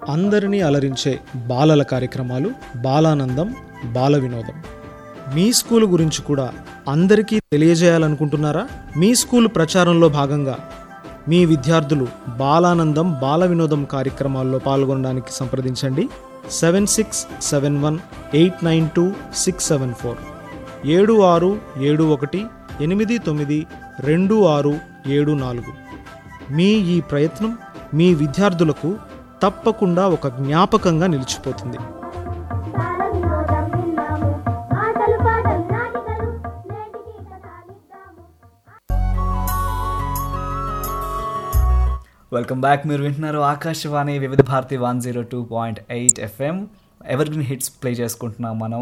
అందరినీ అలరించే బాలల కార్యక్రమాలు బాలానందం బాల వినోదం మీ స్కూల్ గురించి కూడా అందరికీ తెలియజేయాలనుకుంటున్నారా మీ స్కూల్ ప్రచారంలో భాగంగా మీ విద్యార్థులు బాలానందం బాల వినోదం కార్యక్రమాల్లో పాల్గొనడానికి సంప్రదించండి seven six seven one eight nine two six seven four ఏడు ఆరు ఏడు ఒకటి ఎనిమిది తొమ్మిది రెండు ఆరు ఏడు నాలుగు మీ ఈ ప్రయత్నం మీ విద్యార్థులకు తప్పకుండా ఒక జ్ఞాపకంగా నిలిచిపోతుంది బాల వినోదం విన్నాము ఆటలు పాటలు నాటికలు నేటికి కథ నిద్దాము వెల్కమ్ బ్యాక్ మీరు వింటున్నారు Akashvani Vividh Bharati one zero two point eight FM evergreen hits play చేసుకుంటున్నాం మనం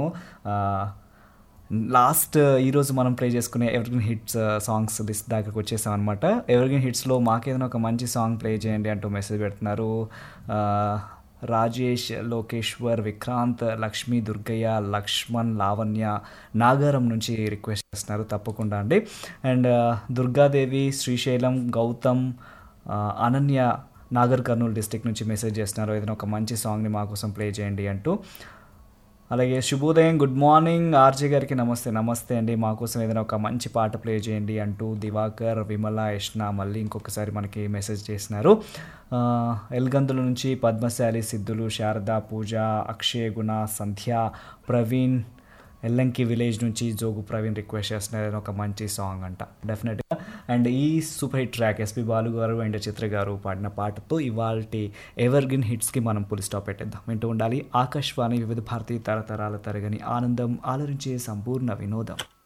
లాస్ట్ ఈరోజు మనం ప్లే చేసుకునే evergreen hits songs list దగ్గరకు వచ్చేసాం అనమాట ఎవర్ గ్రీన్ హిట్స్లో మాకేదైనా ఒక మంచి సాంగ్ ప్లే చేయండి అంటూ మెసేజ్ పెడుతున్నారు ఆ, రాజేష్ లోకేశ్వర్ విక్రాంత్ లక్ష్మీ దుర్గయ్య లక్ష్మణ్ లావణ్య నాగారం నుంచి రిక్వెస్ట్ చేస్తున్నారు తప్పకుండా అండి అండ్ దుర్గాదేవి శ్రీశైలం గౌతమ్ ఆ, అనన్య నాగర్ కర్నూలు డిస్టిక్ నుంచి మెసేజ్ చేస్తున్నారు ఏదైనా ఒక మంచి సాంగ్ని మా కోసం ప్లే చేయండి అంటూ అలాగే శుభోదయం గుడ్ మార్నింగ్ ఆర్జే గారికి నమస్తే నమస్తే అండి మా కోసం ఏదైనా ఒక మంచి పాట ప్లే చేయండి అంటూ దివాకర్ విమల యష్ణ మళ్ళీ ఇంకొకసారి మనకి మెసేజ్ చేసినారు ఆ, ఎల్గందుల నుంచి పద్మశాలి సిద్ధులు శారద పూజ అక్షయ గుణ సంధ్య ప్రవీణ్ ఎల్లంకి విలేజ్ నుంచి జోగు ప్రవీణ్ రిక్వెస్ట్ చేస్తున్నారు ఏదైనా ఒక మంచి సాంగ్ అంట డెఫినెట్గా అండ్ ఈ super hit track SP Balu garu and చిత్ర గారు పాడిన పాటతో ఇవాళ ఎవర్ గ్రీన్ హిట్స్కి మనం పులి స్టాప్ పెట్టేద్దాం వింటూ ఉండాలి ఆకాశవాణి వివిధ భారతీ తరతరాల తరగని ఆనందం ఆలరించే సంపూర్ణ వినోదం